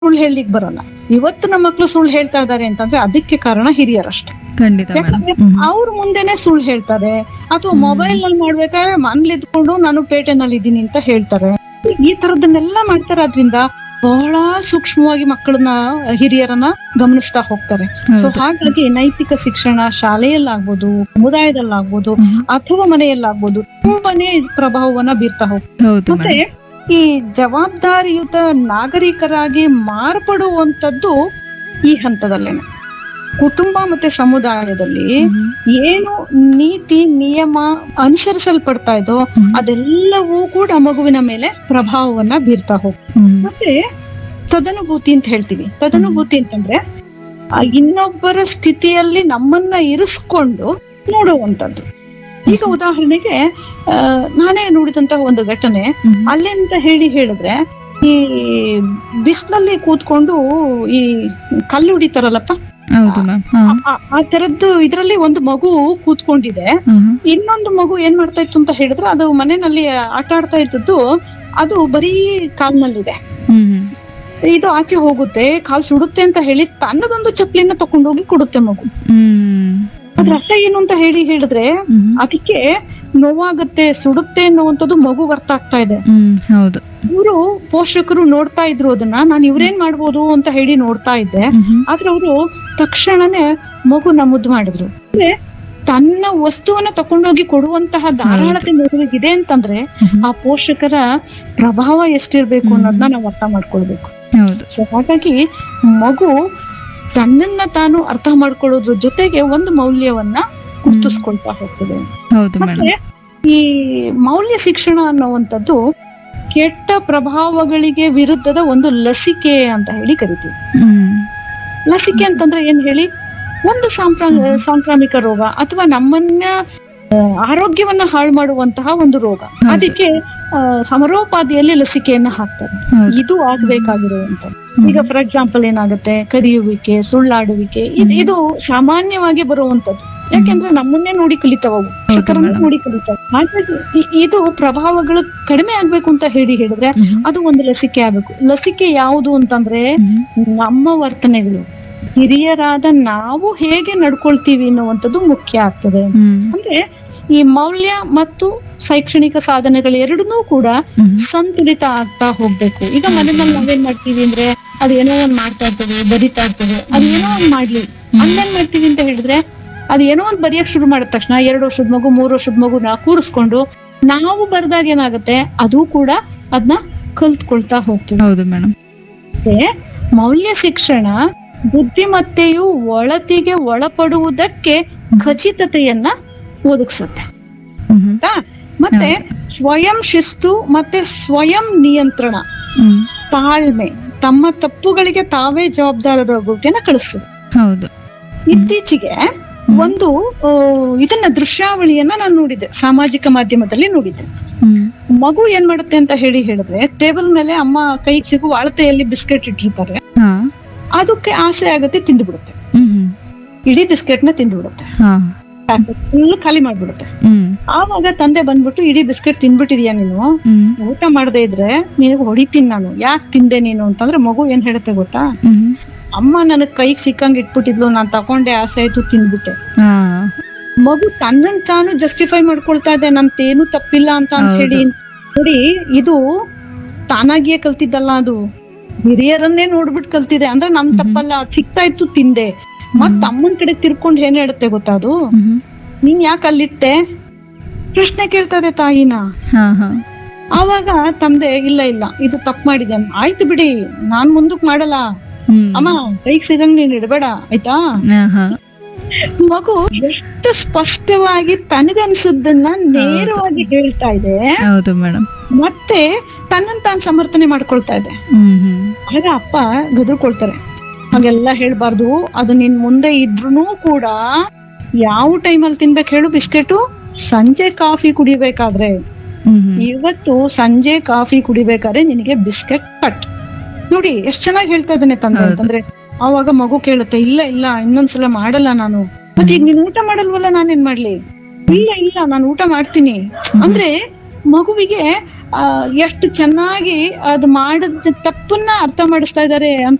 ಸುಳ್ಳು ಹೇಳಲಿಕ್ಕೆ ಬರಲ್ಲ ಇವತ್ತು ನಮ್ಮ ಮಕ್ಕಳು ಸುಳ್ಳು ಹೇಳ್ತಾ ಇದ್ದಾರೆ ಅಂತಂದ್ರೆ ಅದಕ್ಕೆ ಕಾರಣ ಹಿರಿಯರಷ್ಟೇ ಖಂಡಿತ ಮೇಡಮ್ ಯಾಕಂದ್ರೆ ಅವ್ರ ಮುಂದೆನೆ ಸುಳ್ಳು ಹೇಳ್ತಾರೆ ಅಥವಾ ಮೊಬೈಲ್ ನಲ್ಲಿ ಮಾಡ್ಬೇಕಾದ್ರೆ ಮನೇಲಿ ಇದ್ಕೊಂಡು ನಾನು ಪೇಟೆನಲ್ಲಿ ಇದ್ದೀನಿ ಅಂತ ಹೇಳ್ತಾರೆ ಈ ತರದನ್ನೆಲ್ಲ ಮಾಡ್ತಾರೆ ಅದ್ರಿಂದ ಬಹಳ ಸೂಕ್ಷ್ಮವಾಗಿ ಮಕ್ಕಳನ್ನ ಹಿರಿಯರನ್ನ ಗಮನಿಸ್ತಾ ಹೋಗ್ತಾರೆ ಸೊ ಹಾಗಾಗಿ ನೈತಿಕ ಶಿಕ್ಷಣ ಶಾಲೆಯಲ್ಲಾಗ್ಬೋದು ಸಮುದಾಯದಲ್ಲಾಗ್ಬೋದು ಅಥವಾ ಮನೆಯಲ್ಲಾಗ್ಬೋದು ತುಂಬಾನೇ ಪ್ರಭಾವವನ್ನ ಬೀರ್ತಾ ಹೋಗ್ತಾರೆ ಹೌದು ಮತ್ತೆ ಮೇಡಮ್ ಈ ಜವಾಬ್ದಾರಿಯುತ ನಾಗರಿಕರಾಗಿ ಮಾರ್ಪಡುವಂತದ್ದು ಈ ಹಂತದಲ್ಲೇನೆ ಕುಟುಂಬ ಮತ್ತೆ ಸಮುದಾಯದಲ್ಲಿ ಏನು ನೀತಿ ನಿಯಮ ಅನುಸರಿಸಲ್ಪಡ್ತಾ ಇದೋ ಅದೆಲ್ಲವೂ ಕೂಡ ಮಗುವಿನ ಮೇಲೆ ಪ್ರಭಾವವನ್ನ ಬೀರ್ತಾ ಹೋಗ್ತದೆ ಮತ್ತೆ ತದನುಭೂತಿ ಅಂತ ಹೇಳ್ತೀವಿ ತದನುಭೂತಿ ಅಂತಂದ್ರೆ ಆ ಇನ್ನೊಬ್ಬರ ಸ್ಥಿತಿಯಲ್ಲಿ ನಮ್ಮನ್ನ ಇರಿಸ್ಕೊಂಡು ನೋಡುವಂತದ್ದು ಈಗ ಉದಾಹರಣೆಗೆ ಆ, ನಾನೇ ನೋಡಿದಂತಹ ಒಂದು ಘಟನೆ ಅಲ್ಲೇ ಅಂತ ಹೇಳಿ ಹೇಳಿದ್ರೆ ಈ ಬಿಸಿಲಲ್ಲಿ ಕೂತ್ಕೊಂಡು ಈ ಕಲ್ಲು ಹೊಡಿತಾರಲ್ಲಪ್ಪ ಹೌದು ಮ್ಯಾಮ್ ಆ- ಆ ತರದ್ದು ಇದ್ರಲ್ಲಿ ಒಂದು ಮಗು ಕೂತ್ಕೊಂಡಿದೆ ಇನ್ನೊಂದು ಮಗು ಏನ್ ಮಾಡ್ತಾ ಇತ್ತು ಅಂತ ಹೇಳಿದ್ರೆ ಅದು ಮನೆಯಲ್ಲಿ ಆಟ ಆಡ್ತಾ ಇದ್ದದ್ದು ಅದು ಬರೀ ಕಾಲ್ನಲ್ಲಿದೆ ಇದು ಆಚೆ ಹೋಗುತ್ತೆ ಕಾಲ್ ಸುಡುತ್ತೆ ಅಂತ ಹೇಳಿ ತನ್ನದೊಂದು ಚಪ್ಪಲಿನ ತಕೊಂಡೋಗಿ ಕೊಡುತ್ತೆ ಮಗು ಅದ್ರ ಅರ್ಥ ಏನು ಅಂತ ಹೇಳಿ ಹೇಳಿದ್ರೆ ಅದಕ್ಕೆ ನೋವಾಗುತ್ತೆ ಸುಡುತ್ತೆ ಅನ್ನುವಂಥದ್ದು ಮಗು ಅರ್ಥ ಆಗ್ತಾ ಇದೆ ಹೌದು ಇವರು ಪೋಷಕರು ನೋಡ್ತಾ ಇದ್ರು ಅದನ್ನ ನಾನು ಇವ್ರೇನ್ ಮಾಡ್ಬೋದು ಅಂತ ಹೇಳಿ ನೋಡ್ತಾ ಇದ್ದೆ ಆದ್ರೆ ಅವರು ತಕ್ಷಣನೇ ಮಗುನ ಮುದ್ದು ಮಾಡಿದ್ರು ಅಂದ್ರೆ ತನ್ನ ವಸ್ತುವನ್ನ ತಕೊಂಡೋಗಿ ಕೊಡುವಂತಹ ಧಾರಾಳತೆ ಮಗುವಿಗಿದೆ ಅಂತಂದ್ರೆ ಆ ಪೋಷಕರ ಪ್ರಭಾವ ಎಷ್ಟಿರ್ಬೇಕು ಅನ್ನೋದನ್ನ ನಾವು ಅರ್ಥ ಮಾಡ್ಕೊಳ್ಬೇಕು ಹೌದು ಸೊ ಹಾಗಾಗಿ ಮಗು ತನ್ನನ್ನ ತಾನು ಅರ್ಥ ಮಾಡ್ಕೊಳ್ಳೋದ್ರ ಜೊತೆಗೆ ಒಂದು ಮೌಲ್ಯವನ್ನ ಗುರ್ತಿಸ್ಕೊಳ್ತಾ ಹೋಗ್ತದೆ ಹೌದು ಮೇಡಮ್ ಮತ್ತೆ ಈ ಮೌಲ್ಯ ಶಿಕ್ಷಣ ಅನ್ನುವಂಥದ್ದು ಕೆಟ್ಟ ಪ್ರಭಾವಗಳಿಗೆ ವಿರುದ್ಧದ ಒಂದು ಲಸಿಕೆ ಅಂತ ಹೇಳಿ ಕರಿತೀವಿ ಲಸಿಕೆ ಅಂತಂದ್ರೆ ಏನ್ ಹೇಳಿ ಒಂದು ಸಾಂಪ್ರಾ ಸಾಂಕ್ರಾಮಿಕ ರೋಗ ಅಥವಾ ನಮ್ಮನ್ನ ಆ, ಆರೋಗ್ಯವನ್ನ ಹಾಳು ಮಾಡುವಂತಹ ಒಂದು ರೋಗ ಅದಕ್ಕೆ ಆ, ಸಮರೋಪಾದಿಯಲ್ಲಿ ಲಸಿಕೆಯನ್ನ ಹಾಕ್ತಾರೆ ಹೌದು. ಇದು ಆಗ್ಬೇಕಾಗಿರುವಂತ ಈಗ ಫಾರ್ ಎಕ್ಸಾಂಪಲ್ ಏನಾಗುತ್ತೆ ಕದಿಯುವಿಕೆ ಸುಳ್ಳಾಡುವಿಕೆ ಇದ್- ಇದು ಸಾಮಾನ್ಯವಾಗಿ ಬರುವಂತದ್ದು ಯಾಕೆಂದ್ರೆ ನಮ್ಮನ್ನೇ ನೋಡಿ ಕಲಿತಾವ ಅವು ಶಿಕ್ಷಕರನ್ನ ನೋಡಿ ಕಲಿತಾವ ಹಾಗಾಗಿ ಇ- ಇದು ಪ್ರಭಾವಗಳು ಕಡಿಮೆ ಆಗ್ಬೇಕು ಅಂತ ಹೇಳಿ ಹೇಳಿದ್ರೆ ಅದು ಒಂದು ಲಸಿಕೆ ಆಗ್ಬೇಕು ಲಸಿಕೆ ಯಾವುದು ಅಂತಂದ್ರೆ ನಮ್ಮ ವರ್ತನೆಗಳು ಹಿರಿಯರಾದ ನಾವು ಹೇಗೆ ನಡ್ಕೊಳ್ತೀವಿ ಅನ್ನುವಂಥದ್ದು ಮುಖ್ಯ ಆಗ್ತದೆ ಅಂದ್ರೆ ಈ ಮೌಲ್ಯ ಮತ್ತು ಶೈಕ್ಷಣಿಕ ಸಾಧನೆಗಳು ಎರಡನ್ನೂ ಕೂಡ ಸಂತುಲಿತ ಆಗ್ತಾ ಹೋಗ್ಬೇಕು ಈಗ ಮನೆಯಲ್ಲಿ ನಾವೇನ್ ಮಾಡ್ತೀವಿ ಅಂದ್ರೆ ಅದು ಏನೋ ಒಂದ್ ಮಾಡ್ತಾ ಇರ್ತದೆ ಬರಿತಾ ಇರ್ತದೆ ಅದು ಏನೋ ಒಂದ್ ಮಾಡ್ಲಿ ಹಂಗೇನ್ ಮಾಡ್ತೀವಿ ಅಂತ ಹೇಳಿದ್ರೆ ಅದು ಏನೋ ಒಂದ್ ಬರೆಯಕ್ ಶುರು ಮಾಡಿದ ತಕ್ಷಣ ಎರಡು ವರ್ಷದ ಮಗು ಮೂರು ವರ್ಷದ ಮಗುನ ಕೂರಿಸ್ಕೊಂಡು ನಾವು ಬರ್ದಾಗ ಏನಾಗುತ್ತೆ ಅದು ಕೂಡ ಅದನ್ನ ಕಲ್ತ್ಕೊಳ್ತಾ ಹೋಗ್ತೀವಿ ಹೌದು ಮೇಡಮ್ ಮತ್ತೆ ಮೌಲ್ಯ ಶಿಕ್ಷಣ ಬುದ್ಧಿಮತ್ತೆಯು ಒಳತಿಗೆ ಒಳಪಡುವುದಕ್ಕೆ ಖಚಿತತೆಯನ್ನ ಒದಗಿಸುತ್ತೆ ಆಯ್ತಾ? ಮತ್ತೆ ಸ್ವಯಂ ಶಿಸ್ತು ಮತ್ತೆ ಸ್ವಯಂ ನಿಯಂತ್ರಣ ತಾಳ್ಮೆ ತಮ್ಮ ತಪ್ಪುಗಳಿಗೆ ತಾವೇ ಜವಾಬ್ದಾರರಾಗೋಕೆನ ಕಳಿಸ್ತದೆ ಹೌದು ಇತ್ತೀಚೆಗೆ ಒಂದು ಆ, ಇದನ್ನ ದೃಶ್ಯಾವಳಿಯನ್ನ ನಾನು ನೋಡಿದ್ದೆ ಸಾಮಾಜಿಕ ಮಾಧ್ಯಮದಲ್ಲಿ ನೋಡಿದ್ದೆ ಮಗು ಏನ್ ಮಾಡುತ್ತೆ ಅಂತ ಹೇಳಿ ಹೇಳಿದ್ರೆ ಟೇಬಲ್ ಮೇಲೆ ಅಮ್ಮ ಕೈ ಸಿಗುವ ಅಳತೆಯಲ್ಲಿ ಬಿಸ್ಕೆಟ್ ಇಟ್ಟಿರ್ತಾರೆ ಹಾ ಅದಕ್ಕೆ ಆಸೆ ಆಗುತ್ತೆ ತಿಂದ್ಬಿಡುತ್ತೆ ಹ್ಮ್ ಇಡೀ ಬಿಸ್ಕೆಟ್ ನ ತಿಂದ್ಬಿಡುತ್ತೆ ಹಾ ಫುಲ್ ಖಾಲಿ ಮಾಡ್ಬಿಡುತ್ತೆ ಹ್ಮ್ ಆವಾಗ ತಂದೆ ಬಂದ್ಬಿಟ್ಟು ಇಡೀ ಬಿಸ್ಕೆಟ್ ತಿಂದ್ಬಿಟ್ಟಿದ್ಯಾ ನೀನು ಹ್ಮ್ ಊಟ ಮಾಡದೇ ಇದ್ರೆ ನಿನಗೆ ಹೊಡಿತೀನಿ ನಾನು ಯಾಕೆ ತಿಂದೆ ನೀನು ಅಂತಂದ್ರೆ ಮಗು ಏನ್ ಹೇಳುತ್ತೆ ಗೊತ್ತಾ ಹ್ಮ್ ಅಮ್ಮ ನನಗ್ ಕೈಗೆ ಸಿಕ್ಕಂಗ್ ಇಟ್ಬಿಟ್ಟಿದ್ಲು ನಾನ್ ತಕೊಂಡೆ ಆಸೆ ಆಯ್ತು ತಿಂದ್ಬಿಟ್ಟೆ ಹಾ ಮಗು ತನ್ನನ್ ತಾನು ಜಸ್ಟಿಫೈ ಮಾಡ್ಕೊಳ್ತಾ ಇದೆ ನಂತೇನು ತಪ್ಪಿಲ್ಲ ಅಂತ ಅಂತ ಹೇಳಿ ನೋಡಿ ಇದು ತಾನಾಗಿಯೇ ಕಲ್ತಿದ್ದಲ್ಲ ಅದು ಹಿರಿಯರನ್ನೇ ನೋಡ್ಬಿಟ್ಟು ಕಲ್ತಿದೆ ಅಂದ್ರೆ ನಮ್ ತಪ್ಪಲ್ಲ ಅದ್ ಸಿಗ್ತಾ ಇತ್ತು ತಿಂದೆ ಮತ್ ಅಮ್ಮನ್ ಕಡೆ ತಿರ್ಕೊಂಡ್ ಏನ್ ಹೇಳುತ್ತೆ ಗೊತ್ತಾ ಅದು ಹ್ಮ್ ನೀನ್ ಯಾಕೆ ಅಲ್ಲಿಟ್ಟೆ ಪ್ರಶ್ನೆ ಕೇಳ್ತಾ ಇದೆ ತಾಯಿನ ಹಾ ಹಾ ಆವಾಗ ತಂದೆ ಇಲ್ಲ ಇಲ್ಲ ಇದು ತಪ್ಪು ಮಾಡಿದೆ ಆಯ್ತು ಬಿಡಿ ನಾನ್ ಮುಂದಕ್ ಮಾಡಲ್ಲ ಹ್ಮ್ ಅಮ್ಮ ಕೈಗ್ ಸಿಗಂಗ್ ನೀನ್ ಇಡಬೇಡ ಆಯ್ತಾ ಹಾ ಹಾ ಮಗು ಎಷ್ಟು ಸ್ಪಷ್ಟವಾಗಿ ತನಗನ್ಸದ್ದನ್ನ ನೇರವಾಗಿ ಹೇಳ್ತಾ ಇದೆ ಹೌದು ಮೇಡಮ್ ಮತ್ತೆ ತನ್ನನ್ ತಾನ್ ಸಮರ್ಥನೆ ಮಾಡ್ಕೊಳ್ತಾ ಇದೆ ಹ್ಮ್ ಹ್ಮ್ ಆಗ ಅಪ್ಪ ಗದರ್ಕೊಳ್ತಾರೆ ಹಾಗೆಲ್ಲ ಹೇಳ್ಬಾರ್ದು ಅದು ನಿನ್ ಮುಂದೆ ಇದ್ರೂ ಕೂಡ ಯಾವ ಟೈಮಲ್ಲಿ ತಿನ್ಬೇಕು ಹೇಳು ಬಿಸ್ಕೆಟು ಸಂಜೆ ಕಾಫಿ ಕುಡಿಬೇಕಾದ್ರೆ ಹ್ಮ್ ಹ್ಮ್ ಇವತ್ತು ಸಂಜೆ ಕಾಫಿ ಕುಡಿಬೇಕಾದ್ರೆ ನಿನಗೆ ಬಿಸ್ಕೆಟ್ ಕಟ್ ನೋಡಿ ಎಷ್ಟ್ ಚೆನ್ನಾಗಿ ಹೇಳ್ತಾ ಇದ್ದಾನೆ ತಂದೆ ಅಂತಂದ್ರೆ ಆವಾಗ ಮಗು ಕೇಳುತ್ತೆ ಇಲ್ಲ ಇಲ್ಲ ಇನ್ನೊಂದ್ಸಲ ಮಾಡಲ್ಲ ನಾನು ಮತ್ತೆ ಈಗ ನೀನ್ ಊಟ ಮಾಡಲ್ವಲ್ಲ ನಾನೇನ್ ಮಾಡ್ಲಿ ಇಲ್ಲ ಇಲ್ಲ ನಾನು ಊಟ ಮಾಡ್ತೀನಿ ಅಂದ್ರೆ ಮಗುವಿಗೆ ಆ, ಎಷ್ಟು ಚೆನ್ನಾಗಿ ಅದು ಮಾಡಿದ ತಪ್ಪನ್ನ ಅರ್ಥ ಮಾಡಿಸ್ತಾ ಇದ್ದಾರೆ ಅಂತ